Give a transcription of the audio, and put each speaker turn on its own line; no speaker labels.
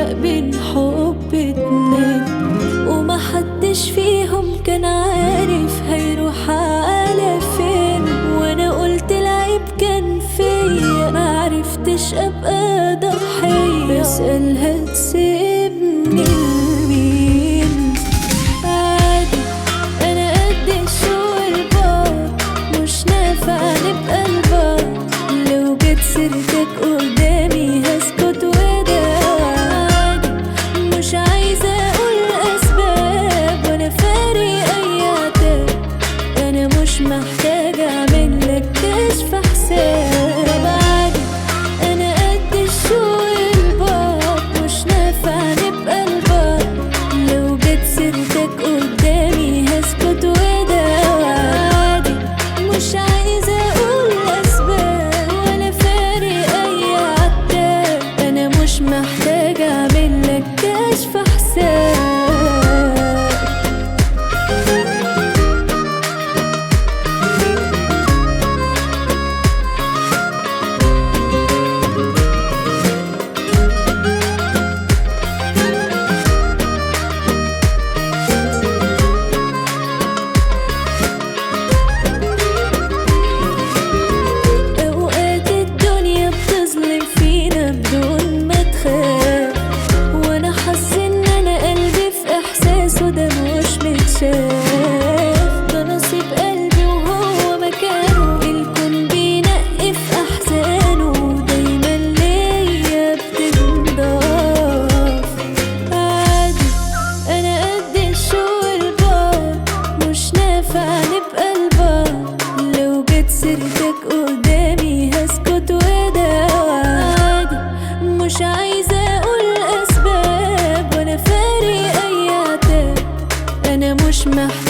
فرق بين حب اتنين ومحدش فيهم كان عارف هيروح على فين وانا قلت العيب كان فيا معرفتش ابقى ضحية بسألها تسيبني لمين عادي انا قد الشو البار مش نافع نبقى البار لو جت سيرتك قدامي هسكت وده عادي مش عايزة اقول اسباب وانا فارق اي عتاب انا مش محتاجة اعمل لك كشف حساب عادي انا قد الشو البار مش نافع نبقى البار لو جت سيرتك قدامي هسكت وده عادي مش عايزة اقول اسباب ولا فارق اي عتاب انا مش محتاجة اعمل لك كشف حساب اوقات الدنيا بتظلم فينا بدون ما تخاف وانا حاسه ان انا قلبي في احساسه ده مش متشاف ده نصيب قلبي وهو مكانه الكون بينقي في احزانه دايما ليا بتنضاف عادي انا قد الشو البار مش نافع نبقى البار لو جت سيرتك قدامي هسكت وده عادي مش عايزة اقول اسباب وانا فارق اي عتاب انا مش محتاجة